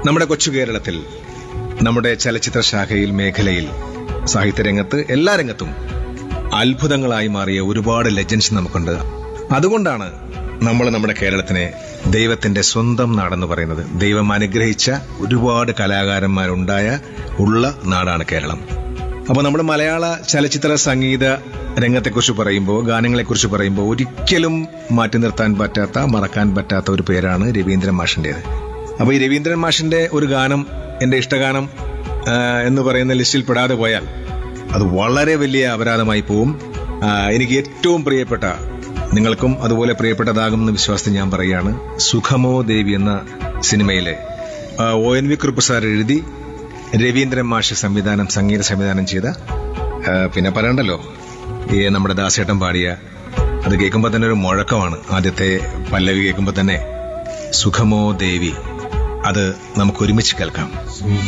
നമ്മുടെ കൊച്ചു കേരളത്തിൽ നമ്മുടെ ചലച്ചിത്ര ശാഖയിൽ മേഖലയിൽ സാഹിത്യരംഗത്ത് എല്ലാ രംഗത്തും അത്ഭുതങ്ങളായി മാറിയ ഒരുപാട് ലെജൻസ് നമുക്കുണ്ട് അതുകൊണ്ടാണ് നമ്മൾ നമ്മുടെ കേരളത്തിനെ ദൈവത്തിന്റെ സ്വന്തം നാടെന്ന് പറയുന്നത് ദൈവം അനുഗ്രഹിച്ച ഒരുപാട് കലാകാരന്മാരുണ്ടായ ഉള്ള നാടാണ് കേരളം അപ്പോൾ നമ്മൾ മലയാള ചലച്ചിത്ര സംഗീത രംഗത്തെക്കുറിച്ച് പറയുമ്പോൾ ഗാനങ്ങളെക്കുറിച്ച് പറയുമ്പോൾ ഒരിക്കലും മാറ്റി നിർത്താൻ പറ്റാത്ത മറക്കാൻ പറ്റാത്ത ഒരു പേരാണ് രവീന്ദ്രൻ മാഷിന്റേത് അപ്പോൾ ഈ രവീന്ദ്രൻ മാഷിന്റെ ഒരു ഗാനം എന്റെ ഇഷ്ടഗാനം ആ, എന്ന് പറയുന്ന ലിസ്റ്റിൽ പെടാതെ പോയാൽ അത് വളരെ വലിയ അപരാധമായി പോവും ആ, എനിക്ക് ഏറ്റവും പ്രിയപ്പെട്ട നിങ്ങൾക്കും അതുപോലെ പ്രിയപ്പെട്ടതാകുമെന്ന വിശ്വാസത്തിൽ ഞാൻ പറയുകയാണ് സുഖമോ ദേവി എന്ന സിനിമയിലെ ആ, O N V Kurup sir എഴുതി രവീന്ദ്രൻ മാഷ് സംവിധാനം സംഗീത സംവിധാനം ചെയ്ത ആ, പിന്നെ പറയണ്ടല്ലോ ഈ നമ്മുടെ ദാസേട്ടൻ പാടിയ അത് കേൾക്കുമ്പോൾ തന്നെ ഒരു മുഴക്കമാണ് ആദ്യത്തെ പല്ലവി കേൾക്കുമ്പോൾ തന്നെ സുഖമോ ദേവി അത് നമുക്ക് ഒരുമിച്ച് കേൾക്കാം